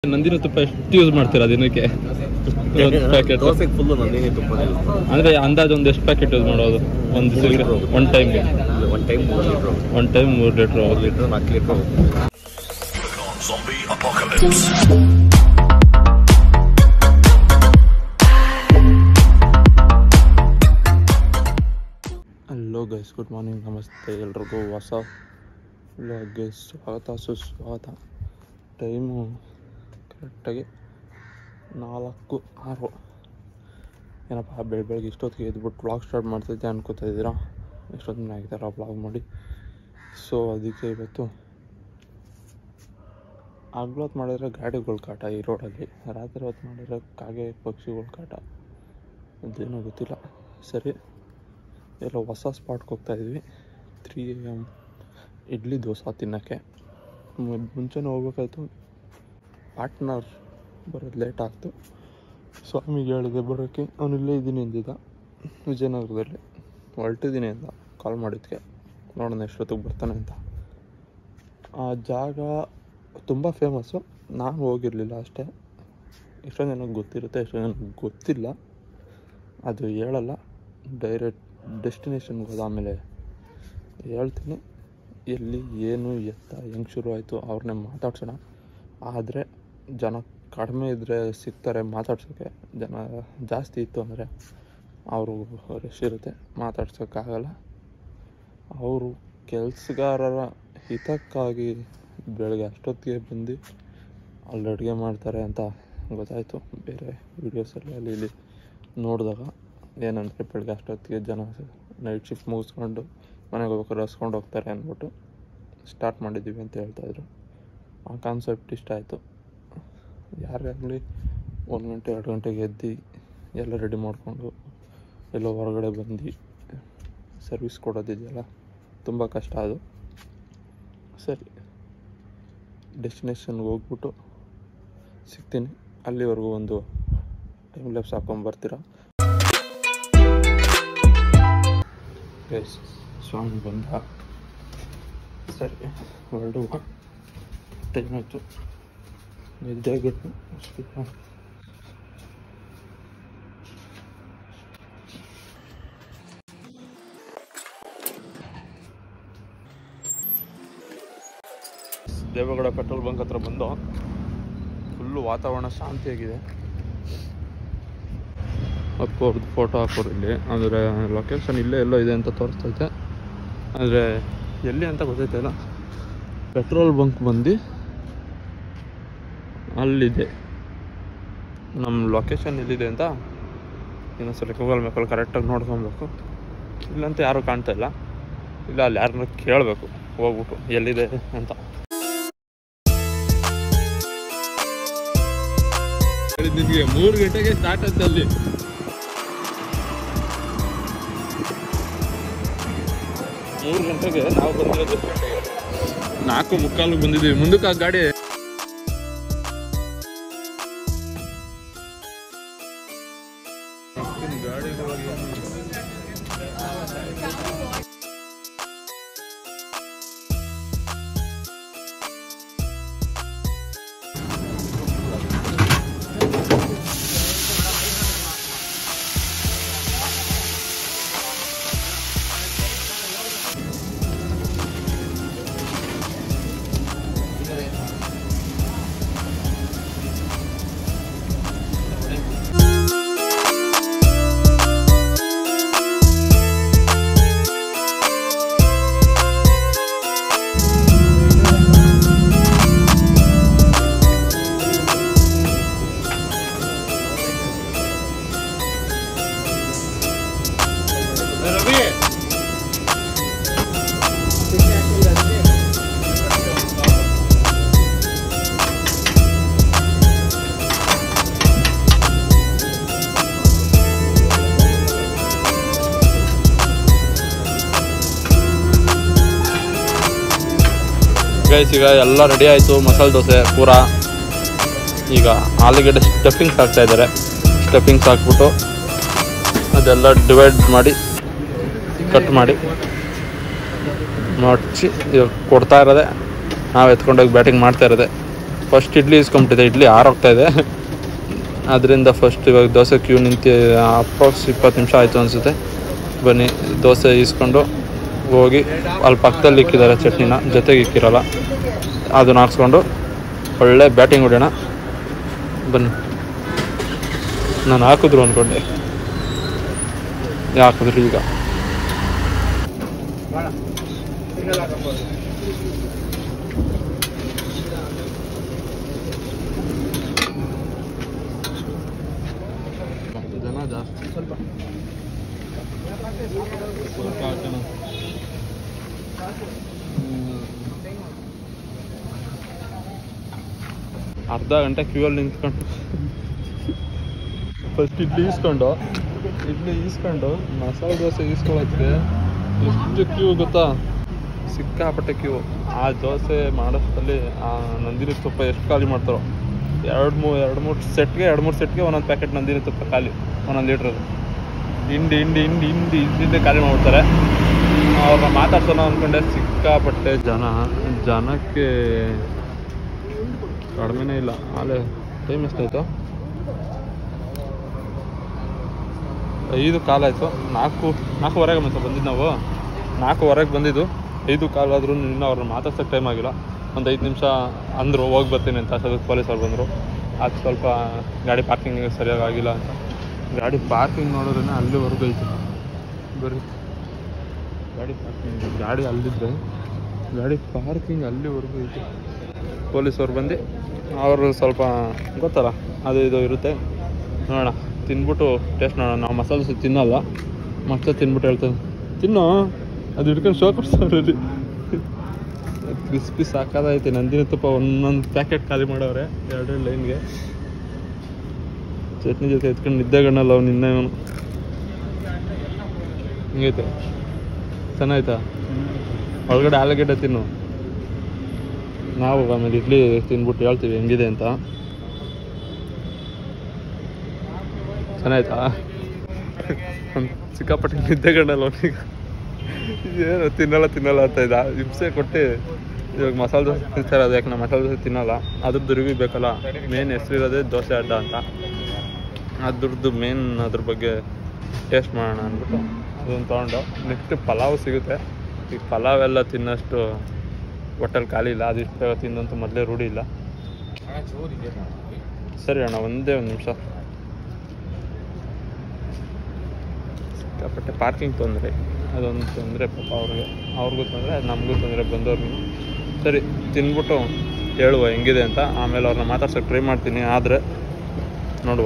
ನಂದಿನ ತುಪ್ಪ ಎಷ್ಟು ಯೂಸ್ ಮಾಡ್ತೀರಾ ದಿನಕ್ಕೆ ಒಂದು ಪ್ಯಾಕೆಟ್ ದೋಸೆಗೆ ಫುಲ್ಲು ನಂದಿನಿ ತುಪ್ಪನೇ ಯೂಸ್ ಮಾಡ್ತೀನಿ ಅಂದ್ರೆ ಅಂದಾಜು ಒಂದು ಎಷ್ಟು ಪ್ಯಾಕೆಟ್ ಯೂಸ್ ಮಾಡೋದು ಒಂದು ದಿವಸಕ್ಕೆ ಒನ್ ಟೈಮ್ಗೆ ಒನ್ ಟೈಮ್ ಮೂರು ಲೀಟ್ರ್ ಒನ್ ಟೈಮ್ ಮೂರು ಲೀಟ್ರ್ ಮೂರು ಲೀಟ್ರ್ ನಾಲ್ಕು litre Zombie apocalypse. Hello guys good morning ನಮಸ್ತೆ ಎಲ್ರಿಗೂ ಹೊಸ ವ್ಲಾಗ್ಗೆ ಸ್ವಾಗತ ಸುಸ್ವಾಗತ ಟೈಮು ಕರೆಕ್ಟಾಗಿ ನಾಲ್ಕು ಆರು ಏನಪ್ಪ ಬೆಳ ಬೆಳಗ್ಗೆ ಇಷ್ಟೊತ್ತಿಗೆ ಎದ್ಬಿಟ್ಟು ವ್ಲಾಗ್ ಸ್ಟಾರ್ಟ್ ಮಾಡ್ತಿದ್ದೆ ಅನ್ಕೋತಾ ಇದ್ದೀರಾ ಎಷ್ಟೊತ್ತಿನ ಆಗಿದಾರ ವ್ಲಾಗ್ ಮಾಡಿ ಸೊ ಅದಕ್ಕೆ ಇವತ್ತು ಹಗ್ಲೊತ್ತು ಮಾಡಿದ್ರೆ ಗಾಡಿಗಳ ಕಾಟ ಈ ರೋಡಲ್ಲಿ ರಾತ್ರಿ ಹೊತ್ತು ಮಾಡಿದ್ರೆ ಕಾಗೆ ಪಕ್ಷಿಗಳ ಕಾಟ ಅದೇನೋ ಗೊತ್ತಿಲ್ಲ ಸರಿ ಎಲ್ಲ ಹೊಸ ಸ್ಪಾಟ್ಗೆ ಹೋಗ್ತಾ ಇದ್ವಿ ತ್ರೀ ಎಮ್ ಇಡ್ಲಿ ದೋಸೆ ತಿನ್ನೋಕ್ಕೆ ಮು- ಮುಂಚೆನೇ ಹೋಗ್ಬೇಕಾಯ್ತು ಪಾರ್ಟ್ನರ್ ಬರೋದು ಲೇಟ್ ಆಗ್ತು ಸ್ವಾಮಿಗೆ ಹೇಳಿದೆ ಬರೋಕ್ಕೆ ಅವನು ಇಲ್ಲೇ ಇದ್ದೀನಿ ಅಂದಿದ್ದ ವಿಜಯನಗರದಲ್ಲಿ ಹೊರಟಿದ್ದೀನಿ ಅಂದ ಕಾಲ್ ಮಾಡಿದ್ಕೆ ನೋಡೋಣ ಎಷ್ಟೊತ್ತಿಗೆ ಬರ್ತಾನೆ ಅಂತ ಆ ಜಾಗ ತುಂಬ ಫೇಮಸ್ಸು ನಾನು ಹೋಗಿರಲಿಲ್ಲ ಅಷ್ಟೇ ಎಷ್ಟೊಂದು ಜನಕ್ಕೆ ಗೊತ್ತಿರುತ್ತೆ ಎಷ್ಟೊಂದು ಜನಕ್ಕೆ ಗೊತ್ತಿಲ್ಲ ಅದು ಹೇಳಲ್ಲ ಡೈರೆಕ್ಟ್ ಡೆಸ್ಟಿನೇಷನ್ಗೆ ಹೋದ ಆಮೇಲೆ ಹೇಳ್ತೀನಿ ಎಲ್ಲಿ ಏನು ಎತ್ತ ಹೆಂಗೆ ಶುರು ಆಯಿತು ಅವ್ರನ್ನೇ ಮಾತಾಡ್ಸೋಣ ಆದರೆ ಜನ ಕಡಿಮೆ ಇದ್ದರೆ ಸಿಗ್ತಾರೆ ಮಾತಾಡ್ಸೋಕ್ಕೆ ಜನ ಜಾಸ್ತಿ ಇತ್ತು ಅಂದರೆ ಅವರು ರಶ್ ಇರುತ್ತೆ ಮಾತಾಡ್ಸೋಕ್ಕಾಗಲ್ಲ ಅವರು ಕೆಲಸಗಾರರ ಹಿತಕ್ಕಾಗಿ ಬೆಳಗ್ಗೆ ಅಷ್ಟೊತ್ತಿಗೆ ಬಂದು ಅಲ್ಲಿ ಅಡುಗೆ ಮಾಡ್ತಾರೆ ಅಂತ ಗೊತ್ತಾಯಿತು ಬೇರೆ ವೀಡಿಯೋಸಲ್ಲಿ ಅಲ್ಲಿ ಇಲ್ಲಿ ನೋಡಿದಾಗ ಏನಂದರೆ ಬೆಳಗ್ಗೆ ಅಷ್ಟೊತ್ತಿಗೆ ಜನ ನೈಟ್ ಶಿಫ್ಟ್ ಮುಗಿಸ್ಕೊಂಡು ಮನೆಗೆ ಹೋಗ್ಬೇಕಾದ್ರೆ ಹಸ್ಕೊಂಡು ಹೋಗ್ತಾರೆ ಅಂದ್ಬಿಟ್ಟು ಸ್ಟಾರ್ಟ್ ಮಾಡಿದ್ದೀವಿ ಅಂತ ಹೇಳ್ತಾಯಿದ್ರು ಆ ಕಾನ್ಸೆಪ್ಟ್ ಇಷ್ಟ ಆಯಿತು ಯಾರೇ ಆಗಲಿ ಒಂದು ಗಂಟೆ ಎರಡು ಗಂಟೆಗೆ ಎದ್ದು ಎಲ್ಲ ರೆಡಿ ಮಾಡಿಕೊಂಡು ಎಲ್ಲೋ ಹೊರಗಡೆ ಬಂದು ಸರ್ವಿಸ್ ಕೊಡೋದಿದೆಯಲ್ಲ ತುಂಬ ಕಷ್ಟ ಅದು ಸರಿ ಡೆಸ್ಟಿನೇಷನ್ಗೆ ಹೋಗ್ಬಿಟ್ಟು ಸಿಗ್ತೀನಿ ಅಲ್ಲಿವರೆಗೂ ಒಂದು ಟೈಮ್ ಲ್ಯಾಪ್ಸ್ ಹಾಕೊಂಬರ್ತೀರಾ ಎಸ್ ಸ್ವಾಮಿ ಬಂದ ಸರಿ ಹೊರಡುವ ಟೈಮ್ ಆಯಿತು ನಿದ್ದೆ ಆಗಿತ್ತು ಸ್ವಲ್ಪ ದೇವೇಗೌಡ ಪೆಟ್ರೋಲ್ ಬಂಕ್ ಹತ್ರ ಬಂದು ಫುಲ್ಲು ವಾತಾವರಣ ಶಾಂತಿಯಾಗಿದೆ ಅಪ್ಪವ್ರದ್ದು ಫೋಟೋ ಹಾಕೋರು ಇಲ್ಲಿ ಅಂದರೆ ಲೊಕೇಶನ್ ಇಲ್ಲೇ ಎಲ್ಲೋ ಇದೆ ಅಂತ ತೋರಿಸ್ತೈತೆ ಆದರೆ ಎಲ್ಲಿ ಅಂತ ಗೊತ್ತೈತಿಲ್ಲ ಪೆಟ್ರೋಲ್ ಬಂಕ್ ಬಂದು ಅಲ್ಲಿದೆ ನಮ್ಮ ಲೊಕೇಶನ್ ಎಲ್ಲಿದೆ ಅಂತ ಇನ್ನೊಂದ್ಸಲ ಗೂಗಲ್ ಮ್ಯಾಪಲ್ಲಿ ಕರೆಕ್ಟಾಗಿ ನೋಡ್ಕೊಬೇಕು ಇಲ್ಲಂತ ಯಾರೂ ಕಾಣ್ತಾ ಇಲ್ಲ ಇಲ್ಲ ಅಲ್ಲಿ ಯಾರನ್ನ ಕೇಳಬೇಕು ಹೋಗ್ಬಿಟ್ಟು ಎಲ್ಲಿದೆ ಅಂತ ನಿಮಗೆ ಮೂರು ಗಂಟೆಗೆ ಸ್ಟಾರ್ಟ್ ಅಂತ ಅಲ್ಲಿ ಮೂರು ಗಂಟೆಗೆ ನಾವು ಬಂದಿರೋದು ಎಷ್ಟು ಗಂಟೆಗೆ ನಾಲ್ಕು ಮುಕ್ಕಾಲು ಬಂದಿದ್ದೀವಿ ಮುಂದಕ್ಕೆ ಆ ಗಾಡಿ ಗೈಸ್ ಈಗ ಎಲ್ಲ ರೆಡಿ ಆಯಿತು ಮಸಾಲೆ ದೋಸೆ ಪೂರ ಈಗ ಆಲೂಗಡ್ಡೆ ಸ್ಟಫಿಂಗ್ಸ್ ಹಾಕ್ತಾ ಇದ್ದಾರೆ ಸ್ಟಫಿಂಗ್ಸ್ ಹಾಕ್ಬಿಟ್ಟು ಅದೆಲ್ಲ ಡಿವೈಡ್ ಮಾಡಿ ಕಟ್ ಮಾಡಿ ಮಡಚಿ ಇವಾಗ ಕೊಡ್ತಾ ಇರೋದೆ ನಾವು ಎತ್ಕೊಂಡೋಗಿ ಬ್ಯಾಟಿಂಗ್ ಮಾಡ್ತಾ ಇರೋದೆ ಫಸ್ಟ್ ಇಡ್ಲಿ ಇಸ್ಕೊಂಬಿಟ್ಟಿದೆ ಇಡ್ಲಿ ಆರೋಗ್ತಾ ಇದೆ ಅದರಿಂದ ಫಸ್ಟ್ ಇವಾಗ ದೋಸೆ ಕ್ಯೂ ನಿಂತು ಅಪ್ರಾಕ್ಸ್ ಇಪ್ಪತ್ತು ನಿಮಿಷ ಆಯಿತು ಅನಿಸುತ್ತೆ ಬನ್ನಿ ದೋಸೆ ಇಸ್ಕೊಂಡು ಹೋಗಿ ಅಲ್ಲಿ ಪಕ್ಕದಲ್ಲಿ ಇಕ್ಕಿದ್ದಾರೆ ಚಟ್ನಿನ ಜೊತೆಗೆ ಇಕ್ಕಿರಲ್ಲ ಅದನ್ನ ಹಾಕ್ಸ್ಕೊಂಡು ಒಳ್ಳೆ ಬ್ಯಾಟಿಂಗ್ ಹೊಡೆಯೋಣ ಬನ್ನಿ ನಾನು ಹಾಕಿದ್ರು ಅಂದ್ಕೊಂಡೆ ಹಾಕಿದ್ರು ಈಗ ಜನ ಜಾಸ್ತಿ ಸ್ವಲ್ಪ ಸ್ವಲ್ಪ ಹಾಕೋಣ. ಹ್ಮ್. ಅರ್ಧ ಗಂಟೆ ಕ್ಯೂ ಅಲ್ಲಿ ನಿಂತ್ಕೊಂಡು ಫಸ್ಟ್ ಇಡ್ಲಿ ಈಸ್ಕೊಂಡು ಇಡ್ಲಿ ಈಸ್ಕೊಂಡು ಮಸಾಲೆ ದೋಸೆ ಈಸ್ಕೊಳ್ಳೋಕ್ಕೆ ಎಷ್ಟು ಕ್ಯೂ ಗೊತ್ತಾ ಸಿಕ್ಕಾಪಟ್ಟೆ ಕ್ಯೂ ಆ ದೋಸೆ ಮಾಡೋಷ್ಟರಲ್ಲಿ ಆ ನಂದಿನಿ ತುಪ್ಪ ಎಷ್ಟು ಖಾಲಿ ಮಾಡ್ತಾರೋ ಎರಡು ಮೂರು ಎರಡು ಮೂರು ಸೆಟ್ಗೆ ಎರಡು ಮೂರು ಸೆಟ್ಗೆ ಒಂದೊಂದು ಪ್ಯಾಕೆಟ್ ನಂದಿನಿ ತುಪ್ಪ ಖಾಲಿ ಒಂದೊಂದು ಲೀಟ್ರದು ಹಿಂಡಿ ಹಿಂಡಿ ಹಿಂಡಿ ಹಿಂಡಿ ಹಿಂದೆ ಖಾಲಿ ಮಾಡ್ಬಿಡ್ತಾರೆ ಅವ್ರನ್ನ ಮಾತಾಡ್ಸೋಣ ಅಂದ್ಕೊಂಡೆ ಸಿಕ್ಕಾಪಟ್ಟೆ ಜನ ಜನಕ್ಕೆ ಕಡಿಮೆನೇ ಇಲ್ಲ ಆಲೆ ಟೈಮ್ ಎಷ್ಟಾಯ್ತು ಐದು ಕಾಲಾಯಿತು ನಾಲ್ಕು ನಾಲ್ಕುವರೆಗೆ ಮತ್ತೆ ಬಂದಿದ್ದು ನಾವು ನಾಲ್ಕುವರೆಗೆ ಬಂದಿದ್ದು ಐದು ಕಾಲಾದ್ರೂ ಇನ್ನೂ ಅವ್ರನ್ನ ಮಾತಾಡ್ಸೋಕ್ಕೆ ಟೈಮ್ ಆಗಿಲ್ಲ ಒಂದು ಐದು ನಿಮಿಷ ಅಂದರು ಹೋಗಿ ಬರ್ತೀನಿ ಅಂತ ಅಷ್ಟೊತ್ತಿಗೆ ಪೊಲೀಸವ್ರು ಬಂದರು ಅದು ಸ್ವಲ್ಪ ಗಾಡಿ ಪಾರ್ಕಿಂಗ್ ಸರಿಯಾಗಿ ಆಗಿಲ್ಲ ಅಂತ ಗಾಡಿ ಪಾರ್ಕಿಂಗ್ ನೋಡಿದ್ರೆ ಅಲ್ಲಿವರೆಗೂ ಐತೆ ಬರೀ ಗಾಡಿ ಪಾರ್ಕಿಂಗ್ ಗಾಡಿ ಅಲ್ಲಿದ್ದರೆ ಗಾಡಿ ಪಾರ್ಕಿಂಗ್ ಅಲ್ಲಿವರೆಗೂ ಐತೆ ಪೊಲೀಸವ್ರು ಬಂದು ಅವರು ಸ್ವಲ್ಪ ಗೊತ್ತಲ್ಲ ಅದು ಇದು ಇರುತ್ತೆ ನೋಡೋಣ ತಿಂದ್ಬಿಟ್ಟು ಟೇಸ್ಟ್ ನೋಡೋಣ ನಾವು ಮಸಾಲೆ ದೋಸೆ ತಿನ್ನಲ್ಲ ಮತ್ತೆ ತಿಂದ್ಬಿಟ್ಟು ಹೇಳ್ತೇನೆ ತಿನ್ನು ಅದು ಹಿಡ್ಕೊಂಡು ಶೋ ಕೊಡ್ಸೋರಲ್ಲಿ ಕ್ರಿಸ್ಪಿ ಸಾಕಾದೈತೆ ನಂದಿನ ತುಪ್ಪ ಒಂದೊಂದು ಪ್ಯಾಕೆಟ್ ಖಾಲಿ ಮಾಡವ್ರೆ ಎರಡೆರಡು ಲೈನ್ಗೆ ಚಟ್ನಿ ಜೊತೆ ಎತ್ಕೊಂಡು ನಿದ್ದೆಗಣ್ಣಲ್ಲ ಅವ್ನು ನಿನ್ನೆ ಅವನು ಹಿಂಗೈತೆ ಚೆನ್ನಾಯ್ತಾ ಒಳಗಡೆ ಆಲೂಗಡ್ಡೆ ತಿನ್ನು ನಾವು ಆಮೇಲೆ ಇಡ್ಲಿ ತಿಂದ್ಬಿಟ್ಟು ಹೇಳ್ತೀವಿ ಹೆಂಗಿದೆ ಅಂತ ಚೆನ್ನಾಯ್ತಾ ಒಂದ್ ಸಿಕ್ಕಾಪಟ್ಟೆ ನಿದ್ದೆಗಣ್ಣಲ್ಲ ಅವನಿಗೆ ಏನು ತಿನ್ನಲ್ಲ ತಿನ್ನಲ್ಲ ಅಂತ ಇದ್ದ ಹಿಂಸೆ ಕೊಟ್ಟು ಇವಾಗ ಮಸಾಲೆ ದೋಸೆ ತಿಂತಾರೆ ಅದು ಯಾಕೆ ನಾವು ಮಸಾಲೆ ದೋಸೆ ತಿನ್ನಲ್ಲ ಅದ್ರದ್ದು ರಿವ್ಯೂ ಬೇಕಲ್ಲ ಮೇನ್ ಹೆಸರಿರೋದೇ ದೋಸೆ ಅಡ್ಡ ಅಂತ ಅದ್ರದ್ದು ಮೇನ್ ಅದ್ರ ಬಗ್ಗೆ ಟೇಸ್ಟ್ ಮಾಡೋಣ ಅಂದ್ಬಿಟ್ಟು ಅದನ್ನು ತೊಗೊಂಡು ನೆಕ್ಸ್ಟ್ ಪಲಾವ್ ಸಿಗುತ್ತೆ ಈಗ ಪಲಾವ್ ಎಲ್ಲ ತಿನ್ನೋಷ್ಟು ಹೋಟೆಲ್ ಖಾಲಿ ಇಲ್ಲ ಅದಿಷ್ಟು ಬೇಗ ತಿಂದಂತೂ ಮೊದಲೇ ರೂಢಿ ಇಲ್ಲ ಸರಿ ಅಣ್ಣ ಒಂದೇ ಒಂದು ನಿಮಿಷ ಸಿಕ್ಕಾಪಟ್ಟೆ ಪಾರ್ಕಿಂಗ್ ತೊಂದರೆ ಅದೊಂದು ತೊಂದರೆ ಪಾಪ ಅವ್ರಿಗೆ ಅವ್ರಿಗೂ ತೊಂದರೆ ನಮಗೂ ತೊಂದರೆ ಬಂದವ್ರಿಗೂ ಸರಿ ತಿನ್ಬಿಟ್ಟು ಹೇಳುವ ಹೆಂಗಿದೆ ಅಂತ ಆಮೇಲೆ ಅವ್ರನ್ನ ಮಾತಾಡ್ಸೋಕೆ ಟ್ರೈ ಮಾಡ್ತೀನಿ ಆದರೆ ನೋಡುವ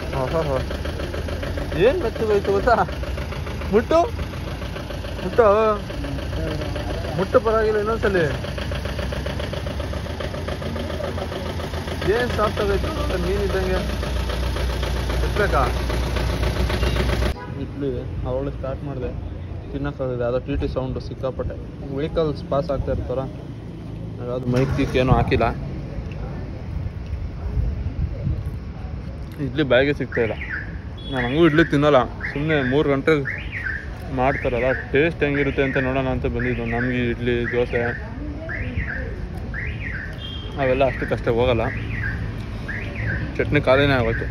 ಏನು ಬೆಚ್ಚಗೋಯ್ತು ಗೊತ್ತಾ ಮುಟ್ಟು ಮುಟ್ಟು ಮುಟ್ಟು ಪರವಾಗಿಲ್ಲ ಇನ್ನೊಂದ್ಸಲಿ ಏನು ಸಾಫ್ಟ್ ಆಗೈತೆ ಮೀನಿದ್ದಂಗೆ ಎತ್ಬೇಕಾ ಇಡ್ಲಿ ಅವಳು ಸ್ಟಾರ್ಟ್ ಮಾಡಿದೆ ತಿನ್ನಕ್ಕಾಗಿದೆ ಅದು ಟಿ ಟಿ ಸೌಂಡು ಸಿಕ್ಕಾಪಟ್ಟೆ ವೆಹಿಕಲ್ಸ್ ಪಾಸ್ ಆಗ್ತಾ ಇರ್ತಾರ ಅದು ಮೈಕ್ ಗೀಕ್ ಏನೂ ಹಾಕಿಲ್ಲ ಇಡ್ಲಿ ಬಾಯಿಗೆ ಸಿಗ್ತಾ ಇಲ್ಲ ನಾನು ಹಂಗೂ ಇಡ್ಲಿ ತಿನ್ನಲ್ಲ ಸುಮ್ಮನೆ ಮೂರು ಗಂಟೆ ಮಾಡ್ತಾರಲ್ಲ ಟೇಸ್ಟ್ ಹೆಂಗಿರುತ್ತೆ ಅಂತ ನೋಡೋಣ ಅಂತ ಬಂದಿದ್ದು ನಮಗೆ ಇಡ್ಲಿ ದೋಸೆ ಅವೆಲ್ಲ ಅಷ್ಟಕ್ಕಷ್ಟೇ ಹೋಗಲ್ಲ ಚಟ್ನಿ ಖಾಲಿನೇ ಆಗೋಯ್ತು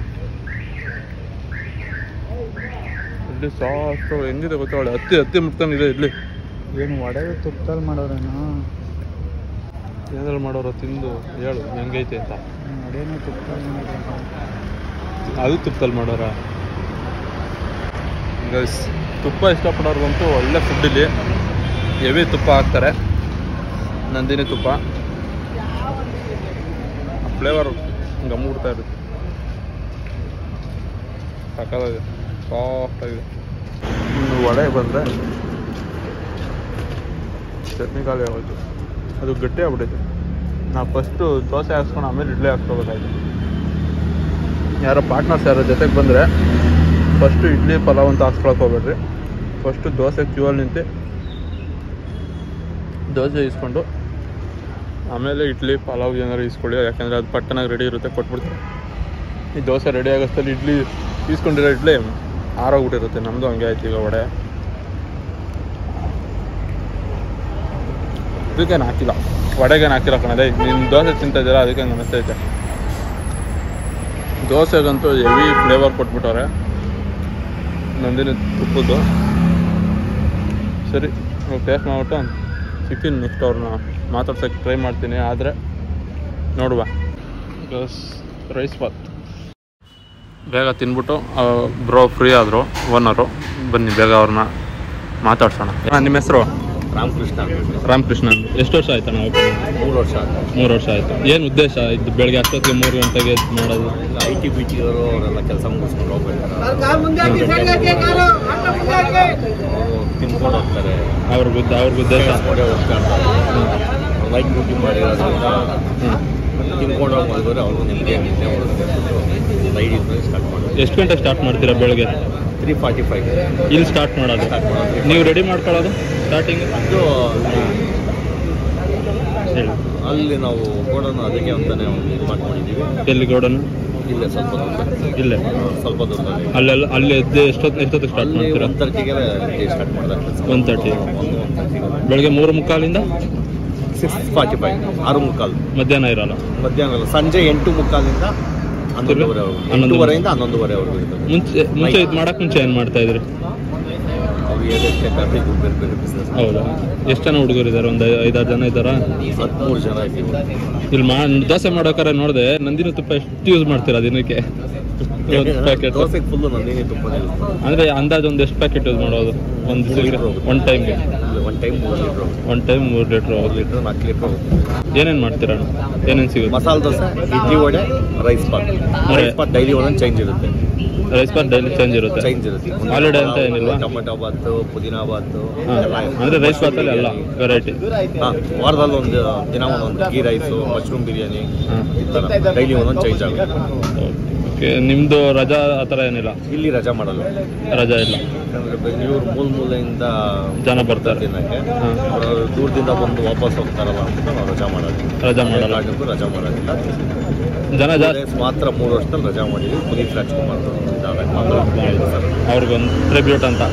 ಇಡ್ಲಿ ಸಾಫ್ಟ್ ಹೆಂಗಿದೆ ಗೊತ್ತಾವಳೆ ಹತ್ತಿ ಹತ್ತಿ ಮುಟ್ಕೊಂಡಿದೆ ಇಡ್ಲಿ ಏನು ವಡೆ ತುಪ್ಪದಲ್ಲಿ ಮಾಡೋರೇನು ಏನಾದ್ರು ಮಾಡೋರು ತಿಂದು ಹೇಳು ಹೆಂಗೈತೆ ಅಂತ ವಡೆನೂ ತುಪ್ಪದಲ್ಲಿ ಮಾಡೋರು ಅದು ತುಪ್ಪದಲ್ಲಿ ಮಾಡೋರ ಗೈಸ್ ತುಪ್ಪ ಇಷ್ಟಪಡೋರ್ಗಂತೂ ಒಳ್ಳೆ ಫುಡ್ ಇಲ್ಲಿ ಹೆವಿ ತುಪ್ಪ ಹಾಕ್ತಾರೆ ನಂದಿನಿ ತುಪ್ಪ ಫ್ಲೇವರ್ ಗಮ್ ಬಿಡ್ತಾ ಇರುತ್ತೆ ಸಾಕಾಗಿದೆ ಸಾಫ್ಟ್ ಆಗಿದೆ ಇನ್ನು ವಡೆ ಬಂದರೆ ಚಟ್ನಿ ಖಾಲಿ ಆಗೋಯ್ತು ಅದು ಗಟ್ಟಿ ಆಗ್ಬಿಟ್ಟೈತೆ ನಾವು ಫಸ್ಟು ದೋಸೆ ಹಾಕ್ಸ್ಕೊಂಡು ಆಮೇಲೆ ಇಡ್ಲಿ ಹಾಕ್ಸ್ಕೋಬೇಕಾಯ್ತು ಯಾರೋ ಪಾರ್ಟ್ನರ್ಸ್ ಯಾರೋ ಜೊತೆಗೆ ಬಂದರೆ ಫಸ್ಟು ಇಡ್ಲಿ ಪಲಾವ್ ಅಂತ ಹಾಕ್ಸ್ಕೊಳಕ್ಕೆ ಹೋಗ್ಬೇಡ್ರಿ ಫಸ್ಟು ದೋಸೆ ಕ್ಯೂ ಅಲ್ಲಿ ನಿಂತು ದೋಸೆ ಇಸ್ಕೊಂಡು ಆಮೇಲೆ ಇಡ್ಲಿ ಪಲಾವ್ ಏನಾರು ಇಸ್ಕೊಳ್ಳಿ ಯಾಕೆಂದರೆ ಅದು ಪಟ್ಟನಾಗಿ ರೆಡಿ ಇರುತ್ತೆ ಕೊಟ್ಬಿಡ್ತಾರೆ ಈ ದೋಸೆ ರೆಡಿ ಆಗೋಷ್ಟಲ್ಲಿ ಇಡ್ಲಿ ಇಸ್ಕೊಂಡಿರೋ ಇಡ್ಲಿ ಆರೋಗ್ಬಿಟ್ಟಿರುತ್ತೆ ನಮ್ಮದು ಹಂಗೆ ಆಯ್ತು ಈಗ ವಡೆ ಇದಕ್ಕೇನು ಹಾಕಿಲ್ಲ ವಡೆಗೇನು ಹಾಕಿರೋ ಕಣದೆ ನೀನು ದೋಸೆ ತಿಂತಾ ಇದ್ದೀರಾ ಅದಕ್ಕೆ ಹಂಗೆ ಅನಿಸ್ತೈತೆ ದೋಸೆಗಂತೂ ಹೆವಿ ಫ್ಲೇವರ್ ಕೊಟ್ಬಿಟ್ಟವ್ರೆ ನಂದಿನಿ ತುಪ್ಪದ್ದು ಸರಿ ಟೇಸ್ಟ್ ಮಾಡ್ಬಿಟ್ಟು ಸಿಗ್ತೀನಿ ನೆಕ್ಸ್ಟ್ ಅವ್ರನ್ನ ಮಾತಾಡ್ಸೋಕ್ಕೆ ಟ್ರೈ ಮಾಡ್ತೀನಿ ಆದರೆ ನೋಡುವ ಪ್ಲಸ್ ರೈಸ್ ಬಾತ್ ಬೇಗ ತಿನ್ಬಿಟ್ಟು ಬ್ರೋ ಫ್ರೀ ಆದರು ಓನರು ಬನ್ನಿ ಬೇಗ ಅವ್ರನ್ನ ಮಾತಾಡ್ಸೋಣ ಹಾಂ ನಿಮ್ಮ ಹೆಸರು ರಾಮಕೃಷ್ಣ ರಾಮಕೃಷ್ಣ ಎಷ್ಟು ವರ್ಷ ಆಯ್ತಣ್ಣ ಓಪನ್ ಮೂರು ವರ್ಷ ಆಯ್ತು ಮೂರು ವರ್ಷ ಆಯಿತು ಏನು ಉದ್ದೇಶ ಇದು ಬೆಳಗ್ಗೆ ಅಷ್ಟೊತ್ತಿಗೆ ಮೂರು ಗಂಟೆಗೆ ಎದ್ದು ಮಾಡೋದು ಐ ಟಿ ಬಿ ಟಿ ಅವರು ಅವರೆಲ್ಲ ಕೆಲಸ ಮುಗಿಸ್ಕೊಂಡು ಹೋಗ್ಬೇಕು ಅವರು ತಿನ್ಕೊಂಡು ಹೋಗ್ತಾರೆ ಅವ್ರ ಉದ್ದ ಅವ್ರ ಉದ್ದೇಶ ನೋಡಿ ಹೋಗ್ತಾರೆ ಲೈಟ್ ಡ್ಯೂಟಿ ಮಾಡಿರೋದ್ರಿಂದ ಹ್ಞೂ ತಿನ್ಕೊಂಡು ಹೋಗಿ ಮಲಗಿದ್ರೆ ಅವ್ರಿಗೂ ನಿಮಗೆ ನಿದ್ದೆ ಲೈಟ್ ಇದ್ರೆ ಸ್ಟಾರ್ಟ್ ಮಾಡೋದು ಎಷ್ಟು ಗಂಟೆಗೆ ಸ್ಟಾರ್ಟ್ ಮಾಡ್ತೀರಾ ಬೆಳಗ್ಗೆ ತ್ರೀ ಫಾರ್ಟಿ ಫೈವ್ ಇಲ್ಲಿ ಸ್ಟಾರ್ಟ್ ಮಾಡೋದು ಸ್ಟಾರ್ಟ್ ಮಾಡೋದು ನೀವು ರೆಡಿ ಮಾಡ್ಕೊಳ್ಳೋದು ಸ್ಟಾರ್ಟಿಂಗ್ ಇದು ಹೇಳಿ ಅಲ್ಲಿ ನಾವು ಗೋಡನ್ನು ಅದಕ್ಕೆ ಅಂತಾನೆ ಒಂದು ಇದು ಮಾಡ್ಕೊಂಡಿದ್ದೀವಿ ಎಲ್ಲಿ ಗೋಡನ್ ಇಲ್ಲೇ ಸ್ವಲ್ಪ ದೂರ ಇಲ್ಲೇ ಸ್ವಲ್ಪ ದೂರದಲ್ಲಿ ಅಲ್ಲೆಲ್ಲ ಅಲ್ಲಿ ಎದ್ದು ಎಷ್ಟೊತ್ತು ಎಷ್ಟೊತ್ತಿಗೆ ಸ್ಟಾರ್ಟ್ ಅಲ್ಲಿ ಮಾಡ್ತೀರಾ ಒನ್ ತರ್ಟಿಗೆ ಸ್ಟಾರ್ಟ್ ಮಾಡಿದಾಗ ಒನ್ ತರ್ಟಿ ಒಂದು ಒನ್ ತರ್ಟಿಗೆ ಬೆಳಗ್ಗೆ ಮೂರು ಮುಕ್ಕಾಲಿಂದ ಸಿಕ್ಸ್ ಫಾರ್ಟಿ ಫೈವ್ ಆರು ಮುಕ್ಕಾಲು ಮಧ್ಯಾಹ್ನ ಇರಲ್ಲ ಮಧ್ಯಾಹ್ನ ಅಲ್ಲ, ಸಂಜೆ ಎಂಟು ಮುಕ್ಕಾಲಿಂದ ಹನ್ನೊಂದುವರೆವರೆಗೂ ಹನ್ನೊಂದು. ಎಂಟೂವರೆಯಿಂದ ಹನ್ನೊಂದುವರೆವರೆಗೂ ಇರ್ತದೆ ಮುಂಚೆ ಮುಂಚೆ ಇದು ಮಾಡಕ್ಕೆ ಮುಂಚೆ ಏನು ಮಾಡ್ತಾ ಇದ್ರಿ ಅವ್ರು ಏನೆಷ್ಟೇ ಟ್ರಾಫಿಕ್ ಬೇರೆ ಬೇರೆ ಬಿಸ್ನೆಸ್ ಹೌದಾ ಎಷ್ಟು ಜನ ಹುಡುಗರು ಇದ್ದಾರೆ ಒಂದು ಐದಾರು ಜನ ಇದ್ದಾರಾ ಹದಿಮೂರು ಜನ ಇದ್ದೀವಿ ಇಲ್ಲಿ ಮಾ ದೋಸೆ ಮಾಡೋಕ್ಕಾರೆ ನೋಡಿದೆ ನಂದಿನ ತುಪ್ಪ ಎಷ್ಟು ಯೂಸ್ ಮಾಡ್ತೀರಾ ದಿನಕ್ಕೆ ಪ್ಯಾಕೆಟ್ ದೋಸೆಗೆ ಫುಲ್ಲು ನಂದಿನಿ ತುಪ್ಪನೇ ಅಂದರೆ ಅಂದಾಜು ಒಂದು ಎಷ್ಟು ಪ್ಯಾಕೆಟ್ ಯೂಸ್ ಮಾಡೋದು ಒಂದು ಒನ್ ಟೈಮ್ಗೆ ಒನ್ ಟೈಮ್ ಮೂರು ಲೀಟ್ರ್ ಒನ್ ಟೈಮ್ ಮೂರು ಲೀಟ್ರ್ ಮೂರು ಲೀಟ್ರ್ ನಾಲ್ಕು ಲೀಟ್ರ್ ಹೋಗುತ್ತೆ ಏನೇನು ಮಾಡ್ತೀರಾ ಏನೇನು ಸಿಗುತ್ತೆ ಮಸಾಲೆ ದೋಸೆ ಇಡ್ಲಿ ವಡೆ ರೈಸ್ ಪಾತ್ ರೈಸ್ ಪಾತ್ ಡೈಲಿ ಒಂದೊಂದು ಚೇಂಜ್ ಇರುತ್ತೆ ರೈಸ್ ಬಾತ್ ಡೈಲಿ ಚೇಂಜ್ ಇರುತ್ತೆ ಚೇಂಜ್ ಇರುತ್ತೆ Holiday ಅಂತ ಏನಿಲ್ವಾ? ಟೊಮೆಟೊ ಬಾತು ಪುದೀನಾ ಬಾತು ಹಾಂ ಎಲ್ಲ ಇರುತ್ತೆ. ಅಂದರೆ ರೈಸ್ ಬಾತಲ್ಲಿ ಎಲ್ಲ ವೆರೈಟಿ ಹಾ, ವಾರದಲ್ಲಿ ಒಂದು ದಿನ ಒಂದೊಂದು ಗೀ ರೈಸು ಮಶ್ರೂಮ್ ಬಿರಿಯಾನಿ ಹಾಂ ಈ ಥರ ಡೈಲಿ ಒಂದೊಂದು ಚೇಂಜ್ ಆಗುತ್ತೆ ಓಕೆ ನಿಮ್ಮದು ರಜಾ ಆ ಥರ ಏನಿಲ್ಲ ಇಲ್ಲಿ ರಜಾ ಮಾಡಲ್ಲ ರಜಾ ಇಲ್ಲ ಯಾಕಂದ್ರೆ ಬೆಂಗಳೂರು ಮೂಲ ಮೂಲೆಯಿಂದ ಜನ ಬರ್ತಾರೆ ದಿನಕ್ಕೆ ಹಾಂ ಅವರು ದೂರದಿಂದ ಬಂದು ವಾಪಸ್ ಹೋಗ್ತಾರಲ್ಲ ಅಂತ ನಾವು ರಜಾ ಮಾಡೋದು ರಜಾ ಮಾಡಲ್ಲ ಕಾರಣಕ್ಕೂ ರಜಾ ಮಾಡೋದಿಲ್ಲ ಜನ Two ಜಾಸ್ತಿ days ಮಾತ್ರ ಮೂರು ವರ್ಷದಲ್ಲಿ ರಜಾ ಮಾಡಿದ್ವಿ ಪುನೀತ್ ರಾಜ್ಕುಮಾರ್ ಇದ್ದಾರೆ ಮಾತ್ರ ಸರ್ ಅವ್ರಿಗೊಂದು ಟ್ರಿಬ್ಯೂಟ್ ಅಂತ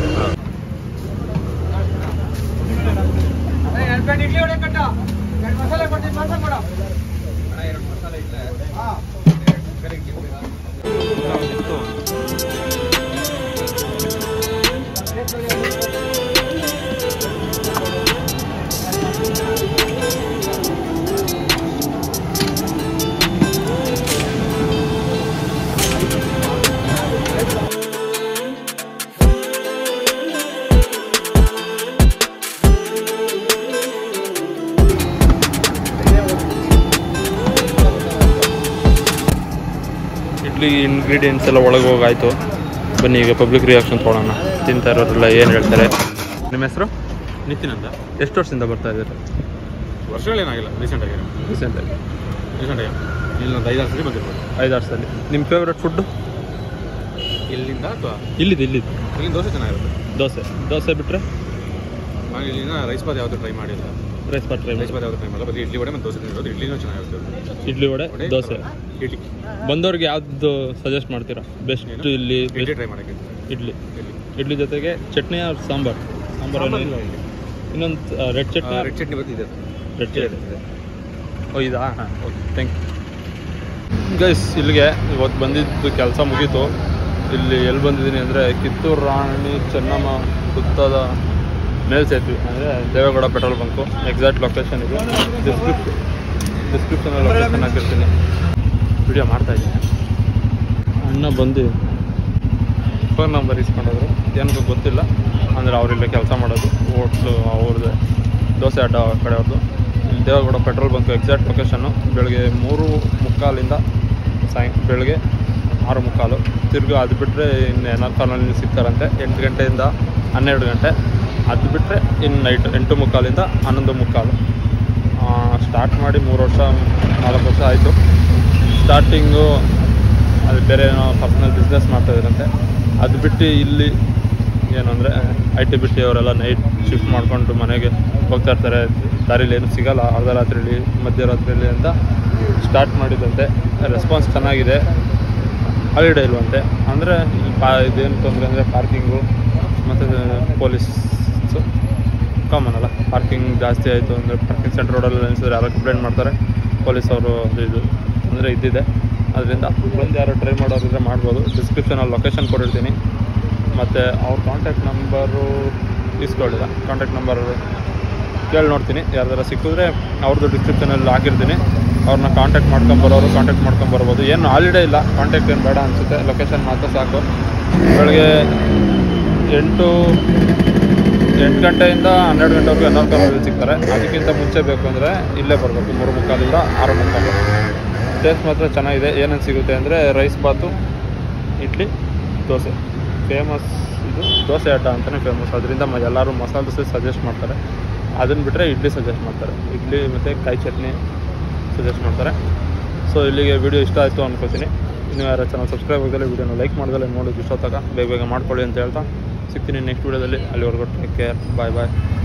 ಇಡ್ಲಿ ಇಂಗ್ರೀಡಿಯೆಂಟ್ಸ್ ಎಲ್ಲ ಒಳಗೆ ಹೋಗಾಯ್ತು ಬನ್ನಿ ಈಗ ಪಬ್ಲಿಕ್ ರಿಯಾಕ್ಷನ್ ತೊಗೊಳೋಣ ತಿಂತಾ ಇರೋರೆಲ್ಲ ಏನು ಹೇಳ್ತಾರೆ ನಿಮ್ಮ ಹೆಸರು ನಿತಿನ್ ಅಂತ ಎಷ್ಟು ವರ್ಷದಿಂದ ಬರ್ತಾ ಇದ್ದೀರಾ ವರ್ಷಗಳೇನಾಗಿಲ್ಲ ರೀಸೆಂಟ್ ಆಗಿ ರೀಸೆಂಟಾಗಿ ರೀಸೆಂಟ್ ಆಗಿ ಇಲ್ಲಿ ಒಂದು ಐದಾರು ಸರಿ ಬಂದಿರ್ಬೋದು ಐದು ವರ್ಷದಲ್ಲಿ ನಿಮ್ಮ ಫೇವ್ರೆಟ್ ಫುಡ್ಡು ಇಲ್ಲಿಂದ ಅಥವಾ ಇಲ್ಲಿದ್ದು ಇಲ್ಲಿದ್ದು ಇಲ್ಲಿಂದ ದೋಸೆ ಚೆನ್ನಾಗಿರುತ್ತೆ ದೋಸೆ ದೋಸೆ ಬಿಟ್ಟರೆ ನಾನು ಇಲ್ಲಿಂದ ರೈಸ್ ಬಾತ್ ಯಾವುದು ಟ್ರೈ ಮಾಡಿಲ್ಲ rice bath try rice bath ಯಾವುದು ಟ್ರೈ ಮಾಡಿಲ್ಲ ಬರೀ ಇಡ್ಲಿ ವಡೆ ಮತ್ತು ದೋಸೆ ತಿನ್ನೋದು ಇಡ್ಲಿನೂ ಚೆನ್ನಾಗಿರುತ್ತೆ ಇಡ್ಲಿ ವಡೆ ವಡೆ ದೋಸೆ ಇಡ್ಲಿ ಬಂದವ್ರಿಗೆ ಯಾವ್ದು ಸಜೆಸ್ಟ್ ಮಾಡ್ತೀರಾ ಬೆಸ್ಟ್ ಏನು? ಇಲ್ಲಿ ಇಡ್ಲಿ ಟ್ರೈ ಮಾಡೋಕ್ಕೆ ಇಡ್ಲಿ ಇಡ್ಲಿ ಇಡ್ಲಿ ಜೊತೆಗೆ ಚಟ್ನಿ ಆರ್ ಸಾಂಬಾರ್ ಸಾಂಬಾರ್ ಏನು ಇನ್ನೊಂದು ರೆಡ್ ಚಟ್ನಿ ರೆಡ್ ಚಟ್ನಿ ಬರ್ತಿದೆ ರೆಡ್ ಚಟ್ನಿ ಓ ಇದಾ ಹಾಂ ಓಕೆ ಥ್ಯಾಂಕ್ ಯು ಗೈಸ್ ಇಲ್ಲಿಗೆ ಇವತ್ತು ಬಂದಿದ್ದು ಕೆಲಸ ಮುಗೀತು ಇಲ್ಲಿ ಎಲ್ಲಿ ಬಂದಿದ್ದೀನಿ ಅಂದರೆ ಕಿತ್ತೂರು ರಾಣಿ ಚೆನ್ನಮ್ಮ ಸುತ್ತದ ಮೇಲ್ಸೇತುವೆ ಅಂದರೆ Deve Gowda petrol bunk exact location ಇದು ಡಿಸ್ಕ್ರಿಪ್ ಡಿಸ್ಕ್ರಿಪ್ಷನಲ್ಲಿ ಲೊಕೇಶನ್ ಹಾಕಿರ್ತೀನಿ ವಿಡಿಯೋ ಮಾಡ್ತಾ ಇದ್ದೀನಿ ಅಣ್ಣ ಬಂದು ಫೋನ್ ನಂಬರ್ ಇಸ್ಕೊಂಡೋದ್ರು ಏನಕ್ಕೂ ಗೊತ್ತಿಲ್ಲ ಅಂದರೆ ಅವರಿಲ್ಲ ಕೆಲಸ ಮಾಡೋದು ಹೋಟ್ಲು ಅವ್ರದ್ದೇ ದೋಸೆ ಅಡ್ಡ ಆ ಕಡೆ ಅವ್ರದ್ದು ಇಲ್ಲಿ Deve Gowda petrol bunk exact location ಬೆಳಗ್ಗೆ ಮೂರು ಮುಕ್ಕಾಲಿಂದ ಸಾಯಂ ಬೆಳಗ್ಗೆ ಆರು ಮುಕ್ಕಾಲು ತಿರ್ಗಿ ಅದು ಬಿಟ್ಟರೆ ಇನ್ನು ಎನ್ ಆರ್ ಕಾಲೋನಿ ಸಿಗ್ತಾರಂತೆ ಎಂಟು ಗಂಟೆಯಿಂದ ಹನ್ನೆರಡು ಗಂಟೆ ಅದು ಬಿಟ್ಟರೆ ಇನ್ನು ನೈಟ್ ಎಂಟು ಮುಕ್ಕಾಲಿಂದ ಹನ್ನೊಂದು ಮುಕ್ಕಾಲು ಸ್ಟಾರ್ಟ್ ಮಾಡಿ ಮೂರು ವರ್ಷ ನಾಲ್ಕು ವರ್ಷ ಆಯಿತು ಸ್ಟಾರ್ಟಿಂಗು ಅದು ಬೇರೆ ಏನೋ ಪರ್ಸ್ನಲ್ ಬಿಸ್ನೆಸ್ ಮಾಡ್ತಾಯಿದ್ರಂತೆ ಅದು ಬಿಟ್ಟು ಇಲ್ಲಿ ಏನು ಅಂದರೆ ಐ ಟಿ ಬಿಟ್ಟು ಅವರೆಲ್ಲ ನೈಟ್ ಶಿಫ್ಟ್ ಮಾಡಿಕೊಂಡು ಮನೆಗೆ ಹೋಗ್ತಾ ಇರ್ತಾರೆ ದಾರಿಲಿ ಏನು ಸಿಗಲ್ಲ ಅರ್ಧ ರಾತ್ರಿಲಿ ಮಧ್ಯರಾತ್ರಿಲಿ ಅಂತ ಸ್ಟಾರ್ಟ್ ಮಾಡಿದಂತೆ ರೆಸ್ಪಾನ್ಸ್ ಚೆನ್ನಾಗಿದೆ ಹಾಲಿಡೇ ಇಲ್ವಂತೆ ಅಂದರೆ ಇಲ್ಲಿ ಪಾ ಇದೇನು ತೊಂದರೆ ಅಂದರೆ ಪಾರ್ಕಿಂಗು ಮತ್ತು ಪೊಲೀಸು ಕಾಮನ್ ಅಲ್ಲ ಪಾರ್ಕಿಂಗ್ ಜಾಸ್ತಿ ಆಯಿತು ಅಂದರೆ ಪಾರ್ಕಿಂಗ್ ಸೆಂಟರ್ ರೋಡಲ್ಲಿ ನಿಲ್ಸಿದ್ರೆ ಯಾರೋ ಕಂಪ್ಲೇಂಟ್ ಮಾಡ್ತಾರೆ ಪೊಲೀಸ್ ಅವರು ಅದು ಇದು ಅಂದರೆ ಇದ್ದಿದೆ ಅದರಿಂದ ಬಂದು ಯಾರೋ ಟ್ರೈ ಮಾಡೋರಿದ್ರೆ ಮಾಡ್ಬೋದು ಡಿಸ್ಕ್ರಿಪ್ಷನಲ್ಲಿ ಲೊಕೇಶನ್ ಕೊಟ್ಟಿರ್ತೀನಿ ಮತ್ತು ಅವ್ರ ಕಾಂಟ್ಯಾಕ್ಟ್ ನಂಬರು ಇಸ್ಕೊಳ್ಳಿಲ್ಲ ಕಾಂಟ್ಯಾಕ್ಟ್ ನಂಬರ್ ಕೇಳಿ ನೋಡ್ತೀನಿ ಯಾರ್ದಾರ ಸಿಕ್ಕಿದ್ರೆ ಅವ್ರದ್ದು ಡಿಸ್ಕ್ರಿಪ್ಷನಲ್ಲಿ ಹಾಕಿರ್ತೀನಿ ಅವ್ರನ್ನ ಕಾಂಟ್ಯಾಕ್ಟ್ ಮಾಡ್ಕೊಂಬರೋರು ಕಾಂಟ್ಯಾಕ್ಟ್ ಮಾಡ್ಕೊಂಬರ್ಬೋದು ಏನು ಹಾಲಿಡೇ ಇಲ್ಲ ಕಾಂಟ್ಯಾಕ್ಟ್ ಏನು ಬೇಡ ಅನಿಸುತ್ತೆ ಲೊಕೇಶನ್ ಮಾತ್ರ ಸಾಕು ಬೆಳಗ್ಗೆ ಎಂಟು ಎಂಟು ಗಂಟೆಯಿಂದ ಹನ್ನೆರಡು ಗಂಟೆವರೆಗೂ ಎನ್ ಆರ್ ಕಾಲಲ್ಲಿ ಸಿಗ್ತಾರೆ ಅದಕ್ಕಿಂತ ಮುಂಚೆ ಬೇಕು ಅಂದರೆ ಇಲ್ಲೇ ಬರಬೇಕು ಮೂರು ಮುಕ್ಕಾಲಿಂದ ಆರು ಮುಕ್ಕಾಲು ಟೇಸ್ಟ್ ಮಾತ್ರ ಚೆನ್ನಾಗಿದೆ ಏನೇನು ಸಿಗುತ್ತೆ ಅಂದರೆ ರೈಸ್ ಬಾತು ಇಡ್ಲಿ ದೋಸೆ ಫೇಮಸ್ ಇದು ದೋಸೆ ಅಡ್ಡ ಅಂತಲೇ ಫೇಮಸ್ ಅದರಿಂದ ಮ ಎಲ್ಲರೂ ಮಸಾಲೆ ದೋಸೆ ಸಜೆಸ್ಟ್ ಮಾಡ್ತಾರೆ ಅದನ್ನು ಬಿಟ್ಟರೆ ಇಡ್ಲಿ ಸಜೆಸ್ಟ್ ಮಾಡ್ತಾರೆ ಇಡ್ಲಿ ಮತ್ತು ಕಾಯಿ ಚಟ್ನಿ ಸಜೆಸ್ಟ್ ಮಾಡ್ತಾರೆ ಸೊ ಇಲ್ಲಿಗೆ ವಿಡಿಯೋ ಇಷ್ಟ ಆಯಿತು ಅನ್ಕೋತೀನಿ ನೀವು ಯಾರು ಚಾನಲ್ ಸಬ್ಸ್ಕ್ರೈಬ್ ಆಗಿದ್ರೆ ವಿಡಿಯೋನ ಲೈಕ್ ಮಾಡಿದ್ರೆ ನೋಡೋದು ಇಷ್ಟೊತ್ತಾಗ ಬೇಗ ಬೇಗ ಮಾಡ್ಕೊಳ್ಳಿ ಅಂತ ಹೇಳ್ತಾ ಸಿಗ್ತೀನಿ ನೆಕ್ಸ್ಟ್ ವಿಡಿಯೋದಲ್ಲಿ ಅಲ್ಲಿವರೆಗೂ ಟೇಕ್ ಕೇರ್ ಬಾಯ್ ಬಾಯ್